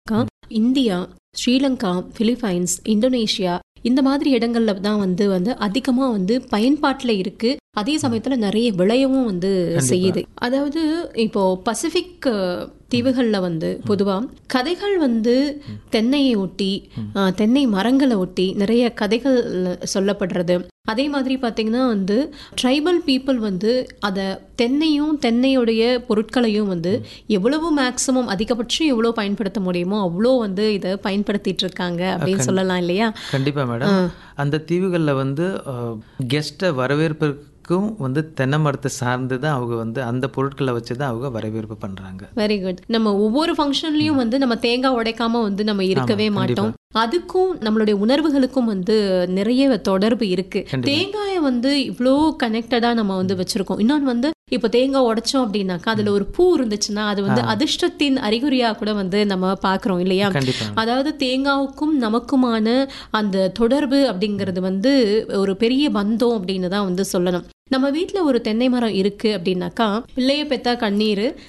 அக்கா, India Sri Lanka Philippines Indonesia இந்த மாதிரி இடங்கள்ல தான் வந்து வந்து அதிகமா வந்து பயன்பாட்டுல இருக்கு அதே சமயத்துல நிறைய விளையவும் வந்து கண்டிப்பா. செய்யுது அதாவது இப்போ பசிபிக் அஹ், தீவுகள்ல வந்து பொதுவா கதைகள் வந்து தென்னையை ஒட்டி அஹ், தென்னை மரங்களை ஒட்டி நிறைய கதைகள் சொல்லப்படுறது அதே மாதிரி பாத்தீங்கன்னா வந்து ட்ரைபல் பீப்புள் வந்து அதை தென்னையும் தென்னையுடைய பொருட்களையும் வந்து எவ்வளவு மேக்சிமம் அதிகபட்சம் எவ்வளவு பயன்படுத்த முடியுமோ அவ்வளோ வந்து இதை பயன்படுத்திட்டு இருக்காங்க அப்படின்னு சொல்லலாம் இல்லையா கண்டிப்பா மேடம் அந்த தீவுகளில் வந்து கெஸ்ட்டை வரவேற்பதற்கும் வந்து தென்னை மரத்தை சார்ந்து தான் அவங்க வந்து அந்த பொருட்களை வச்சு தான் அவங்க வரவேற்பு பண்றாங்க வெரி குட் நம்ம ஒவ்வொரு ஃபங்க்ஷன்லயும் வந்து நம்ம தேங்காய் உடைக்காம வந்து நம்ம இருக்கவே ஆமா, மாட்டோம் அதுக்கும் நம்மளுடைய உணர்வுகளுக்கும் வந்து நிறைய தொடர்பு இருக்கு தேங்காயை வந்து இவ்வளோ கனெக்டடா நம்ம வந்து வச்சிருக்கோம் இன்னொன்று வந்து இப்போ தேங்காய் உடைச்சோம் அப்படின்னாக்கா அதுல ஒரு பூ இருந்துச்சுன்னா அது வந்து அதிர்ஷ்டத்தின் அறிகுறியா கூட வந்து நம்ம பாக்குறோம் இல்லையா கண்டிப்பா அதாவது தேங்காவுக்கும் நமக்குமான அந்த தொடர்பு அப்படிங்கிறது வந்து ஒரு பெரிய பந்தம் அப்படின்னு தான் வந்து சொல்லணும் நம்ம வீட்டில் ஒரு தென்னை மரம் இருக்கு அப்படின்னாக்கா பிள்ளைய பெத்தா கண்ணீர்